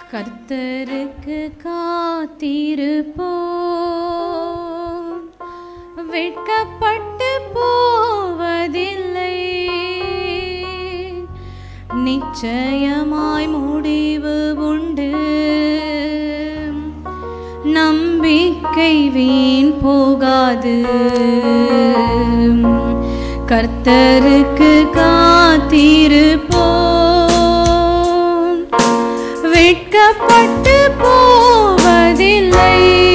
கர்த்தருக்கு காத்திருப்போம் வெட்கப்பட்டு போவதில்லை நிச்சயமாய் முடிவு உண்டு நம்பிக்கை வீண் போகாது கர்த்தருக்கு காத்திருப்போம் வெட்கப்பட்டு போவதில்லை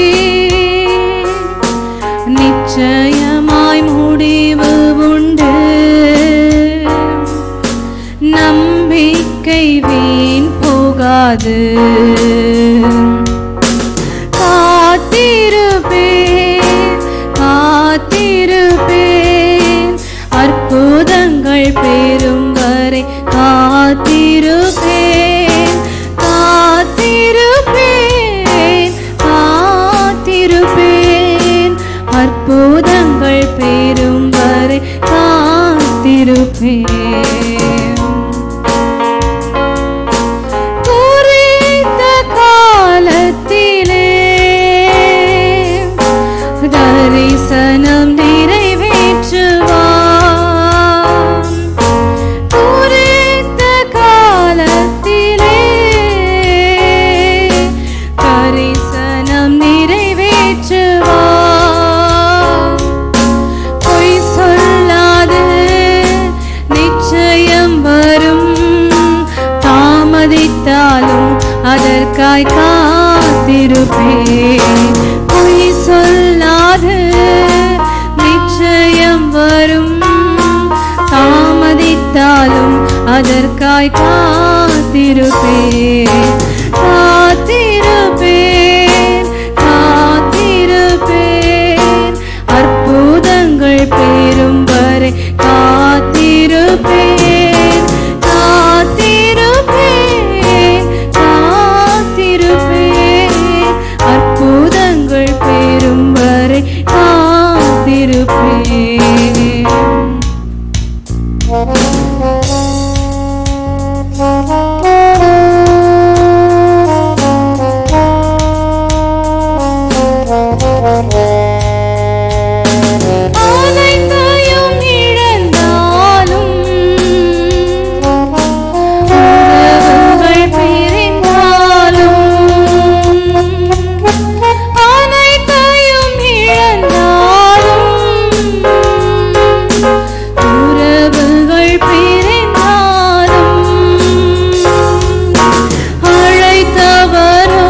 நிச்சயமாய் முடிவு உண்டு நம்பிக்கை வீண் போகாது காத்திருப்பேன் காத்திருப்பேன் அற்புதங்கள் பெறும் வரை காத்திருப்பேன் காத்திருப்பேன் காத்திருப்பேன் அற்புதங்கள் பெறும் வரை காத்திருப்பேன் குறித்த காலத்திலே தரிசனம் நிறைவேற்றுவார் குறித்த காலத்திலே தரிசனம் நிறைவேற்றுவார் பொய் சொல்லாது நிச்சயம் வரும் தாமதித்தாலும் அதற்காய் காத்திருப்பேன் பொய் சொல்லாது நிச்சயம் வரும் தாமதித்தாலும் அதற்காய் காத்திருப்பேன் காத்திருப்பேன் காத்திருப்பேன் அற்புதங்கள் பெறும் வரை காத்திருப்பேன் காத்திருப்பேன் காத்திருப்பேன் அற்புதங்கள் பெறும் வரை காத்திருப்பேன் அனைத்தையும் இழந்தாலும் உறவுகள் பிரிந்தாலும் அனைத்தையும் இழந்தாலும் உறவுகள் பிரிந்தாலும் அழைத்தவரோ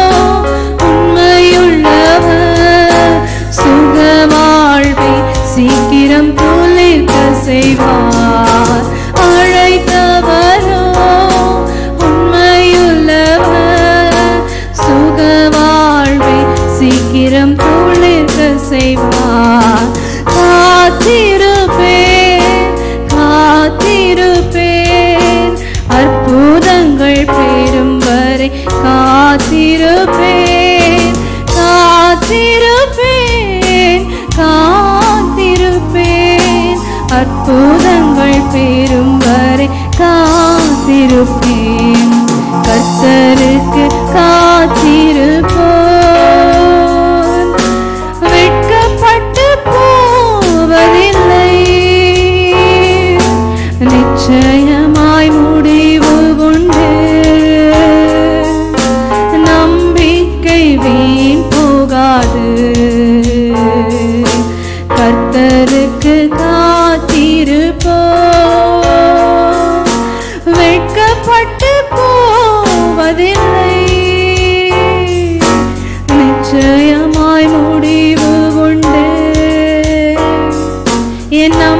உண்மையுள்ளவர் சுக வாழ்வை சீக்கிரம் துளிர்க்க செய்வார் அழைத்தவரோ உண்மையுள்ளவர் சுக வாழ்வை சீக்கிரம் துளிர்க்க செய்வார் காத்திருப்பேன் காத்திருப்பேன் அற்புதங்கள் பெறும் வரை காத்திருப்பேன் காத்திருப்பேன் காத்திருப்பேன் அற்புதங்கள் பெறும் வரை காத்திருப்பேன் கர்த்தருக்கு காத்திருப்போம் வெட்கப்பட்டு போவதில்லை நிச்சயமாய் முடிவு உண்டு நம்பிக்கை வீண் போகாது கர்த்தருக்கு காத்திருப்போம் வெட்கப்பட்டு போவதில்லை நிச்சயமாய் முடிவு உண்டு என்